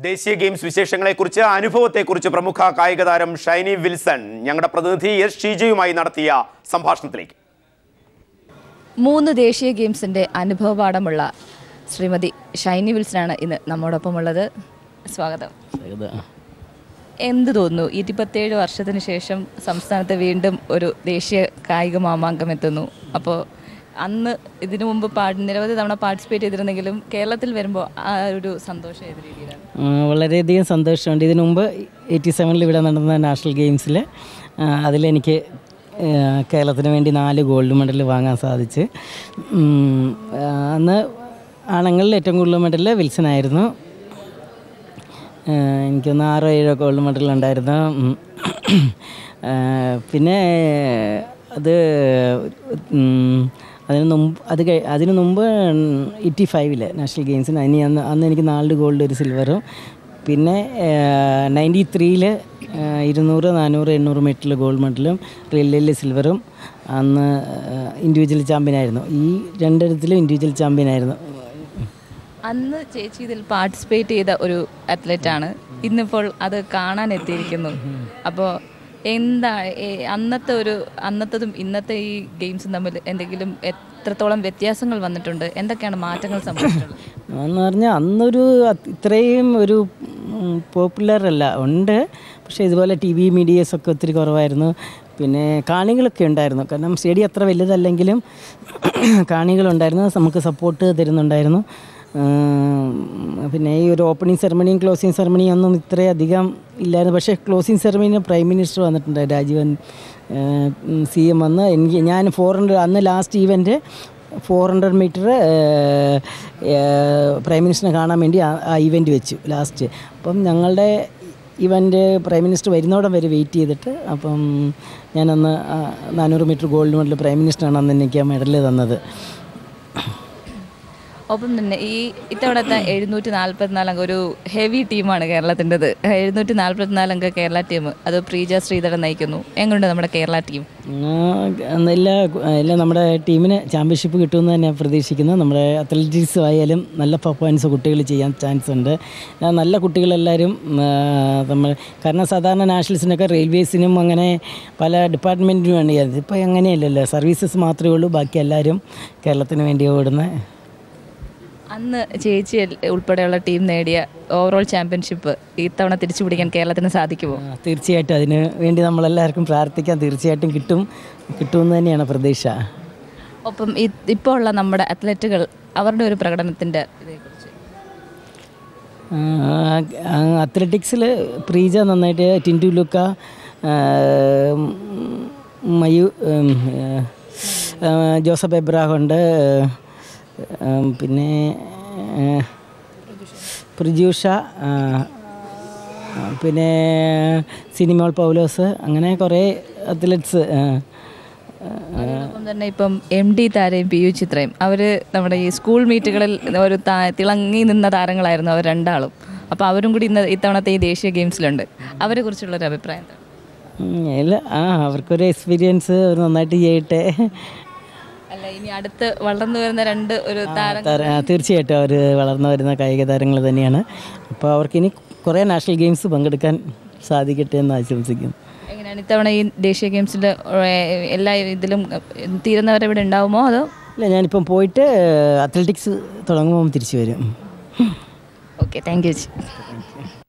ദേശീയ ഗെയിംസ് വിശേഷങ്ങളെക്കുറിച്ച് അനുഭവത്തെക്കുറിച്ച് പ്രമുഖ കായിക താരം ഷൈനി വിൽസൺ ഞങ്ങളുടെ പ്രതിനിധി എസ് ഷീജയുമായി നടത്തിയ സംഭാഷണത്തിലേക്ക് മൂന്ന് ദേശീയ ഗെയിംസിൻ്റെ അനുഭവപാഠമുള്ള ശ്രീമതി ഷൈനി വിൽസനാണ് ഇന്ന് നമ്മോടൊപ്പം ഉള്ളത് സ്വാഗതം എന്ത് തോന്നുന്നു ഇരുപത്തേഴ് വർഷത്തിന് ശേഷം സംസ്ഥാനത്ത് വീണ്ടും ഒരു ദേശീയ കായിക മാമാങ്കം എത്തുന്നു അപ്പോൾ അന്ന് ഇതിനു മുമ്പ് പാ- നിരവധി തവണ പാർട്ടിസിപ്പേറ്റ് ചെയ്തിരുന്നെങ്കിലും കേരളത്തിൽ വരുമ്പോൾ ആ ഒരു സന്തോഷം ഏത് രീതിയിലാണ് ആ, വളരെയധികം സന്തോഷമുണ്ട് ഇതിനു മുമ്പ് എയ്റ്റി സെവനിൽ ഇവിടെ നടന്ന നാഷണൽ ഗെയിംസിൽ അതിലെനിക്ക് ആ, കേരളത്തിന് വേണ്ടി നാല് ഗോൾഡ് മെഡൽ വാങ്ങാൻ സാധിച്ച് ഉം, ആ, അന്ന് ആണുങ്ങളിൽ ഏറ്റവും കൂടുതൽ മെഡൽ വിൽസനായിരുന്നു ആ, എനിക്കൊന്ന് ആറോ ഏഴോ ഗോൾഡ് മെഡൽ ഉണ്ടായിരുന്നു ഉം. ആ, പിന്നെ അത് ഉം, അതിന് മുമ്പ് അത് കഴി അതിന് മുമ്പ് എയ്റ്റി ഫൈവില് നാഷണൽ ഗെയിംസിന് അതിന് അന്ന് അന്ന് എനിക്ക് നാല് ഗോൾഡ് ഒരു സിൽവറും പിന്നെ നയൻറ്റി ത്രീയിൽ ഇരുന്നൂറ് നാനൂറ് എണ്ണൂറ് മീറ്ററിൽ ഗോൾഡ് മെഡലും റിലേയിൽ സിൽവറും അന്ന് ഇൻഡിവിജ്വൽ ചാമ്പ്യനായിരുന്നു ഈ രണ്ടിടത്തിലും ഇൻഡിവിജ്വൽ ചാമ്പ്യനായിരുന്നു അന്ന് ചേച്ചി ഇതിൽ പാർട്ടിസിപ്പേറ്റ് ചെയ്ത ഒരു അത്ലറ്റാണ് ഇന്നിപ്പോൾ അത് കാണാൻ എത്തിയിരിക്കുന്നു അപ്പോൾ എന്താ ഏ- അന്നത്തെ ഒരു അന്നത്തതും ഇന്നത്തെ ഈ ഗെയിംസും തമ്മിൽ എന്തെങ്കിലും എത്രത്തോളം വ്യത്യാസങ്ങൾ വന്നിട്ടുണ്ട് എന്തൊക്കെയാണ് മാറ്റങ്ങൾ സംഭവിച്ചിട്ടുള്ളത് എന്ന് പറഞ്ഞാൽ അന്നൊരു അത് ഇത്രയും ഒരു പോപ്പുലർ അല്ല ഉണ്ട് പക്ഷേ ഇതുപോലെ ടി വി മീഡിയസ് ഒക്കെ ഒത്തിരി കുറവായിരുന്നു പിന്നെ കാണികളൊക്കെ ഉണ്ടായിരുന്നു കാരണം സ്റ്റേഡിയം അത്ര വലുതല്ലെങ്കിലും കാണികളുണ്ടായിരുന്നു നമുക്ക് സപ്പോർട്ട് തരുന്നുണ്ടായിരുന്നു ഉം, പിന്നെ ഈ ഒരു ഓപ്പണിംഗ് സെറമണിയും ക്ലോസിംഗ് സെറമണിയും ഒന്നും ഇത്രയധികം ഇല്ലായിരുന്നു പക്ഷേ ക്ലോസിംഗ് സെറമണിന് പ്രൈം മിനിസ്റ്റർ വന്നിട്ടുണ്ട് രാജീവൻ സി എം വന്ന് എനിക്ക് ഞാൻ ഫോർ ഹൺഡ്രഡ് അന്ന് last event four hundred meter prime മിനിസ്റ്ററിനെ കാണാൻ വേണ്ടി ആ- ആ ഇവൻറ്റ് വെച്ചു ലാസ്റ്റ് അപ്പം ഞങ്ങളുടെ ഇവൻ്റ് പ്രൈം മിനിസ്റ്റർ വരുന്നോടം വരെ വെയിറ്റ് ചെയ്തിട്ട് അപ്പം ഞാനന്ന് ആ നാനൂറ് മീറ്റർ ഗോൾഡ് മെഡൽ പ്രൈം മിനിസ്റ്ററാണ് അന്ന് എനിക്ക് ആ മെഡൽ തന്നത് ഒപ്പം തന്നെ ഈ ഇത്തവണത്തെ എഴുന്നൂറ്റി നാൽപ്പത്തിനാല് അംഗ ഒരു ഹെവി ടീമാണ് കേരളത്തിൻ്റെത് എഴുന്നൂറ്റി നാൽപ്പത്തിനാല് അംഗ കേരള ടീം അത് പ്രീജ ശ്രീധരൻ നയിക്കുന്നു എങ്ങനെയുണ്ട് നമ്മുടെ കേരള ടീം ആ, എല്ലാ എല്ലാ നമ്മുടെ ടീമിന് ചാമ്പ്യൻഷിപ്പ് കിട്ടുമെന്ന് തന്നെ പ്രതീക്ഷിക്കുന്നു നമ്മുടെ അത്ലറ്റിക്സ് ആയാലും നല്ല പെർഫോമൻസ് കുട്ടികൾ ചെയ്യാൻ ചാൻസ് ഉണ്ട് ആ, നല്ല കുട്ടികളെല്ലാവരും ആ, നമ്മൾ കാരണം സാധാരണ നാഷണൽസിനൊക്കെ റെയിൽവേസിനും അങ്ങനെ പല ഡിപ്പാർട്ട്മെൻറ്റിനും വേണ്ടി ഇപ്പോൾ അങ്ങനെയല്ലല്ലോ സർവീസസ് മാത്രമേ ഉള്ളൂ ബാക്കി എല്ലാവരും കേരളത്തിന് വേണ്ടി ഓടുന്ന അന്ന് ചേച്ചി എൽ- ഉൾപ്പെടെയുള്ള ടീം നേടിയ ഓവറോൾ ചാമ്പ്യൻഷിപ്പ് ഇത്തവണ തിരിച്ചു പിടിക്കാൻ കേരളത്തിന് സാധിക്കുമോ ആ, തീർച്ചയായിട്ടും അതിന് വേണ്ടി നമ്മളെല്ലാവർക്കും പ്രാർത്ഥിക്കാം തീർച്ചയായിട്ടും കിട്ടും കിട്ടുമെന്ന് തന്നെയാണ് പ്രതീക്ഷ ഒപ്പം ഇ- ഇപ്പോൾ ഉള്ള നമ്മുടെ അത്ലറ്റുകൾ അവരുടെ ഒരു പ്രകടനത്തിൻ്റെ ഇതേക്കുറിച്ച് അത്ലറ്റിക്സിൽ പ്രീജ നന്നായിട്ട് ടിൻറ്റു ലുക്ക ആ, മയു ഉം, ആ, ജോസഫ് എബ്രാഹം ഉണ്ട് ഉം, പിന്നെ ആ, പ്രജൂഷ ആ, പിന്നെ സിനിമോൾ പൗലോസ് അങ്ങനെ കുറേ അത്ലറ്റ്സ് അതോടൊപ്പം തന്നെ ഇപ്പം എം ഡി താരയും പി യു ചിത്രയും അവർ നമ്മുടെ ഈ സ്കൂൾ മീറ്റുകളിൽ ഒരു താ- തിളങ്ങി നിന്ന താരങ്ങളായിരുന്നു അവർ രണ്ടാളും അപ്പോൾ അവരും കൂടി ഇന്ന് ഇത്തവണത്തെ ഈ ദേശീയ ഗെയിംസിലുണ്ട് അവരെ കുറിച്ചുള്ളൊരു അഭിപ്രായം എന്താണ്? ഇല്ല ആ അവർക്കൊരു എക്സ്പീരിയൻസ് അവർ നന്നായിട്ട് ചെയ്യട്ടെ അല്ല ഇനി അടുത്ത് വളർന്നു വരുന്ന രണ്ട് ഒരു താരം താര- ആ, തീർച്ചയായിട്ടും അവർ വളർന്നു വരുന്ന കായിക താരങ്ങൾ തന്നെയാണ് അപ്പോൾ അവർക്കിനി കുറേ നാഷണൽ ഗെയിംസ് പങ്കെടുക്കാൻ സാധിക്കട്ടെ എന്ന് ആശംസിക്കുന്നു എങ്ങനെയാണ് ഇത്തവണ ഈ ദേശീയ ഗെയിംസിൽ എല്ലാ ഇതിലും തീരുന്നവരെ ഇവിടെ ഉണ്ടാവുമോ അതോ ഇല്ല ഞാനിപ്പം പോയിട്ട് അത്ലറ്റിക്സ് തുടങ്ങുമ്പോൾ തിരിച്ചു വരും ഓക്കെ താങ്ക് യു ചേച്ചി